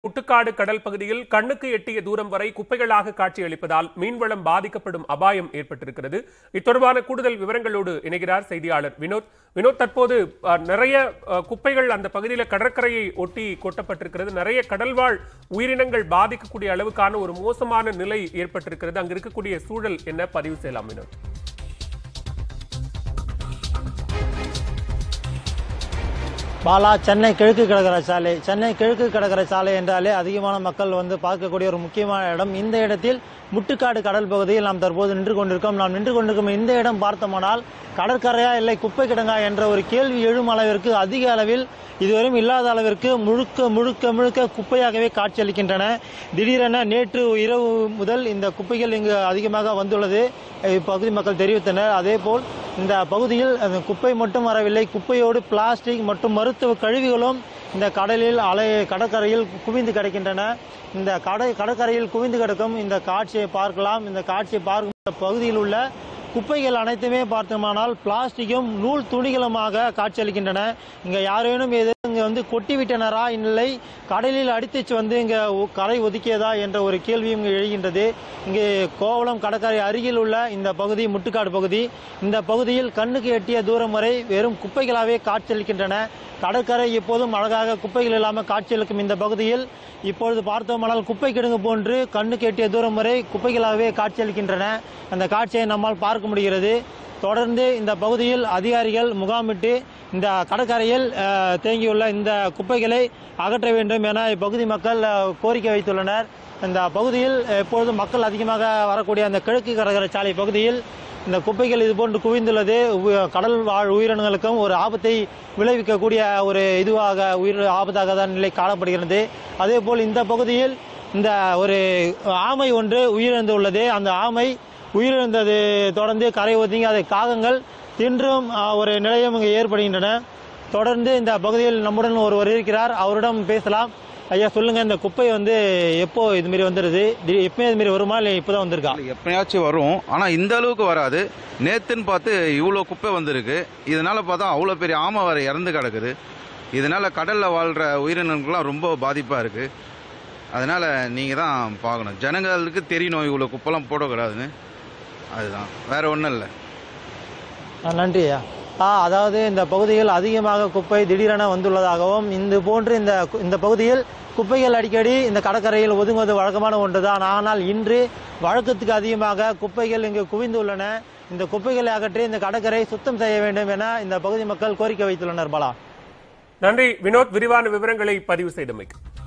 முட்டுக்காடு கடல் பகுதியில் கண்ணுக்கு எட்டிய தூரம் வரை குப்பைகளாக காட்சியளிப்பதால் மீன்வளம் பாதிக்கப்படும் அபாயம் ஏற்பட்டிருக்கிறது இத்தொடர்பான கூடுதல் விவரங்களோடு இணைகிறார் செய்தியாளர் வினோத் வினோத் தற்போது அஹ், நிறைய அஹ், குப்பைகள் அந்த பகுதியில் கடற்கரையை ஒட்டி கொட்டப்பட்டிருக்கிறது நிறைய கடல்வாழ் உயிரினங்கள் பாதிக்கக்கூடிய அளவுக்கான ஒரு மோசமான நிலை ஏற்பட்டிருக்கிறது அங்கு இருக்கக்கூடிய சூழல் என்ன பதிவு செய்யலாம் வினோத் பாலா சென்னை கிழக்கு கடற்கரை சாலை சென்னை கிழக்கு கடற்கரை சாலை என்றாலே அதிகமான மக்கள் வந்து பார்க்கக்கூடிய ஒரு முக்கியமான இடம் இந்த இடத்தில் முட்டுக்காடு கடல் பகுதியில் நாம் தற்போது நின்று கொண்டிருக்கோம் நாம் நின்று கொண்டிருக்கும் இந்த இடம் பார்த்தோமானால் கடற்கரையா இல்லை குப்பை கிடங்கா என்ற ஒரு கேள்வி எழும் அளவிற்கு அதிக அளவில் இதுவரையும் இல்லாத அளவிற்கு முழுக்க முழுக்க முழுக்க குப்பையாகவே காட்சியளிக்கின்றன திடீரென நேற்று இரவு முதல் இந்த குப்பைகள் இங்கு அதிகமாக வந்துள்ளது இப்பகுதி மக்கள் தெரிவித்தனர் அதேபோல் இந்த பகுதியில் அந்த குப்பை மட்டும் வரவில்லை குப்பையோடு பிளாஸ்டிக் மற்றும் மருத்துவ கழிவுகளும் இந்த கடலில் அலை கடற்கரையில் குவிந்து கிடக்கின்றன இந்த கடை கடற்கரையில் குவிந்து கிடக்கும் இந்த காட்சியை பார்க்கலாம் இந்த காட்சியை பார்க்கும் இந்த பகுதியில் உள்ள குப்பைகள் அனைத்துமே பார்த்தோமானால் பிளாஸ்டிக்கும் நூல் துணிகளுமாக காட்சியளிக்கின்றன இங்க யாரேனும் ஏதோ இங்க வந்து கொட்டி விட்டனரா இல்லை கடலில் அடித்து வந்து இங்க ஒ- கரை ஒதுக்கியதா என்ற ஒரு கேள்வியும் இங்கு எழுகின்றது இங்கே கோவளம் கடற்கரை அருகில் உள்ள இந்த பகுதி முட்டுக்காடு பகுதி இந்த பகுதியில் கண்ணுக்கு எட்டிய தூரம் வரை வெறும் குப்பைகளாகவே காட்சியளிக்கின்றன கடற்கரை எப்போதும் அழகாக குப்பைகள் இல்லாமல் காட்சியளிக்கும் இந்த பகுதியில் இப்பொழுது பார்த்தோமானால் குப்பை கிடங்கு போன்று கண்ணுக்கு எட்டிய தூரம் வரை குப்பைகளாகவே காட்சியளிக்கின்றன அந்த காட்சியை நம்மால் பார்க்க முடிகிறது தொடர்ந்து இந்த பகுதியில் அதிகாரிகள் முகாமிட்டு இந்த கடற்கரையில் அஹ், தேங்கியுள்ள இந்த குப்பைகளை அகற்ற வேண்டும் என இப்பகுதி மக்கள் அஹ், கோரிக்கை வைத்துள்ளனர் இந்த பகுதியில் எப்பொழுதும் மக்கள் அதிகமாக வரக்கூடிய அந்த கிழக்கு கடற்கரை சாலை பகுதியில் இந்த குப்பைகள் இது போன்று குவிந்துள்ளது உ- கடல் வாழ் உயிரினங்களுக்கும் ஒரு ஆபத்தை விளைவிக்கக்கூடிய ஒரு இதுவாக உயிர் ஆபத்தாக தான் நிலை காணப்படுகிறது அதே போல் இந்த பகுதியில் இந்த ஒரு ஆமை ஒன்று உயிரிழந்துள்ளது அந்த ஆமை உயிரிழந்தது தொடர்ந்து கரை ஒதுங்கி அதை காகங்கள் தின்றும் ஆ, ஒரு நிலையம் இங்கு ஏற்படுகின்றன தொடர்ந்து இந்த பகுதியில் நம்முடன் ஒருவர் இருக்கிறார் அவரிடம் பேசலாம் ஐயா சொல்லுங்க இந்த குப்பை வந்து எப்போ இது மாதிரி வந்துருது தி- எப்பயும் இது மாதிரி வருமா இல்லை இப்போதான் வந்திருக்கா எப்பயாச்சும் வரும் ஆனால் இந்த அளவுக்கு வராது நேத்துன்னு பார்த்து இவ்வளோ குப்பை வந்திருக்கு இதனால பார்த்தா அவ்வளோ பெரிய ஆமை வரை இறந்து கிடக்குது இதனால கடலில் வாழ்கிற உயிரினங்களுக்குலாம் ரொம்ப பாதிப்பாக இருக்கு அதனால நீங்கள் தான் பார்க்கணும் ஜனங்களுக்கு தெரியணும் இவ்வளோ குப்பைலாம் போடக்கூடாதுன்னு அதுதான் வேற ஒன்றும் இல்லை ஆ, நன்றி ஐயா ஆ அதாவது இந்த பகுதியில் அதிகமாக குப்பை திடீரென வந்துள்ளதாகவும் இந்த போன்று இந்த கு- இந்த பகுதியில் குப்பைகள் அடிக்கடி இந்த கடற்கரையில் ஒதுங்குவது வழக்கமான ஒன்றுதான் ஆனால் இன்று வழக்கத்துக்கு அதிகமாக குப்பைகள் இங்கு குவிந்துள்ளன இந்த குப்பைகளை அகற்றி இந்த கடற்கரை சுத்தம் செய்ய வேண்டும் என இந்த பகுதி மக்கள் கோரிக்கை வைத்துள்ளனர் பாலா நன்றி வினோத் விரிவான விவரங்களை பதிவு செய்தமைக்கு